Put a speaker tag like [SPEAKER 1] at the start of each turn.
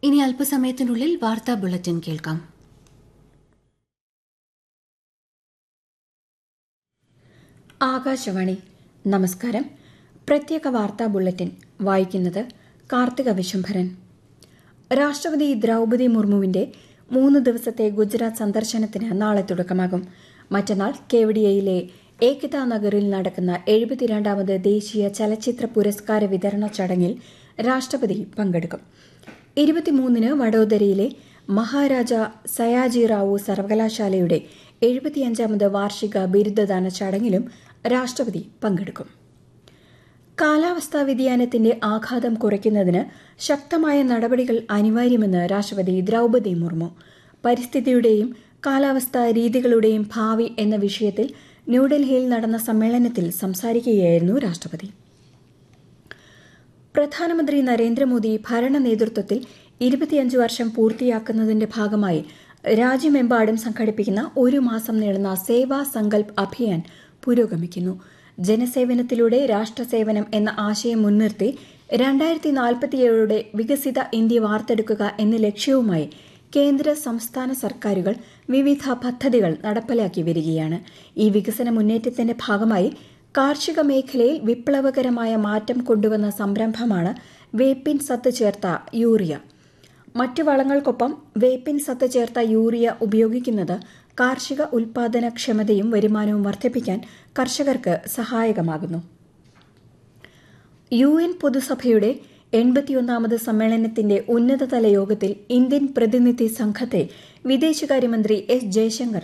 [SPEAKER 1] ഇനി അല്പസമയത്തിനുള്ളിൽ വാർത്താ ബുള്ളറ്റിൻ കേൾക്കാം
[SPEAKER 2] ആകാശവാണി നമസ്കാരം പ്രത്യേക വാർത്താ ബുള്ളറ്റിൻ വായിക്കുന്നത് കാർത്തിക വിശംഭരൻ രാഷ്ട്രപതി ദ്രൗപതി മുർമുവിന്റെ മൂന്ന് ദിവസത്തെ ഗുജറാത്ത് സന്ദർശനത്തിന് നാളെ തുടക്കമാകും മറ്റന്നാൾ കേവഡിയയിലെ ഏകതാ നഗറിൽ നടക്കുന്ന എഴുപത്തിരണ്ടാമത് ദേശീയ ചലച്ചിത്ര പുരസ്കാര വിതരണ ചടങ്ങിൽ രാഷ്ട്രപതി പങ്കെടുക്കും ഇരുപത്തിമൂന്നിന് വഡോദരയിലെ മഹാരാജ സയാജി റാവു സർവകലാശാലയുടെ എഴുപത്തിയഞ്ചാമത് വാർഷിക ബിരുദദാന ചടങ്ങിലും രാഷ്ട്രപതി പങ്കെടുക്കും കാലാവസ്ഥാ വ്യതിയാനത്തിന്റെ ആഘാതം കുറയ്ക്കുന്നതിന് ശക്തമായ നടപടികൾ അനിവാര്യമെന്ന് രാഷ്ട്രപതി ദ്രൌപതി മുർമു പരിസ്ഥിതിയുടെയും കാലാവസ്ഥാ രീതികളുടെയും ഭാവി എന്ന വിഷയത്തിൽ ന്യൂഡൽഹിയിൽ നടന്ന സമ്മേളനത്തിൽ സംസാരിക്കുകയായിരുന്നു രാഷ്ട്രപതി പ്രധാനമന്ത്രി നരേന്ദ്രമോദി ഭരണ നേതൃത്വത്തിൽ ഇരുപത്തിയഞ്ച് വർഷം പൂർത്തിയാക്കുന്നതിന്റെ ഭാഗമായി രാജ്യമെമ്പാടും സംഘടിപ്പിക്കുന്ന ഒരു മാസം നീളുന്ന സേവാ സങ്കൽപ് അഭിയാൻ പുരോഗമിക്കുന്നു ജനസേവനത്തിലൂടെ രാഷ്ട്രസേവനം എന്ന ആശയം മുൻനിർത്തി രണ്ടായിരത്തി നാൽപ്പത്തിയേഴോടെ വികസിത ഇന്ത്യ വാർത്തെടുക്കുക എന്ന ലക്ഷ്യവുമായി കേന്ദ്ര സംസ്ഥാന സർക്കാരുകൾ വിവിധ പദ്ധതികൾ നടപ്പിലാക്കി വരികയാണ് ഈ വികസന മുന്നേറ്റത്തിന്റെ ഭാഗമായി കാർഷിക മേഖലയിൽ വിപ്ലവകരമായ മാറ്റം കൊണ്ടുവന്ന സംരംഭമാണ് വേപ്പിൻ സത്ത് ചേർത്ത യൂറിയ മറ്റു വളങ്ങൾക്കൊപ്പം വേപ്പിൻ സത്ത് ചേർത്ത യൂറിയ ഉപയോഗിക്കുന്നത് കാർഷിക ഉൽപാദനക്ഷമതയും വരുമാനവും വർദ്ധിപ്പിക്കാൻ കർഷകർക്ക് സഹായകമാകുന്നു യു എൻ പൊതുസഭയുടെ എൺപത്തിയൊന്നാമത് സമ്മേളനത്തിന്റെ ഉന്നതതല യോഗത്തിൽ ഇന്ത്യൻ പ്രതിനിധി സംഘത്തെ വിദേശകാര്യമന്ത്രി എസ് ജയശങ്കർ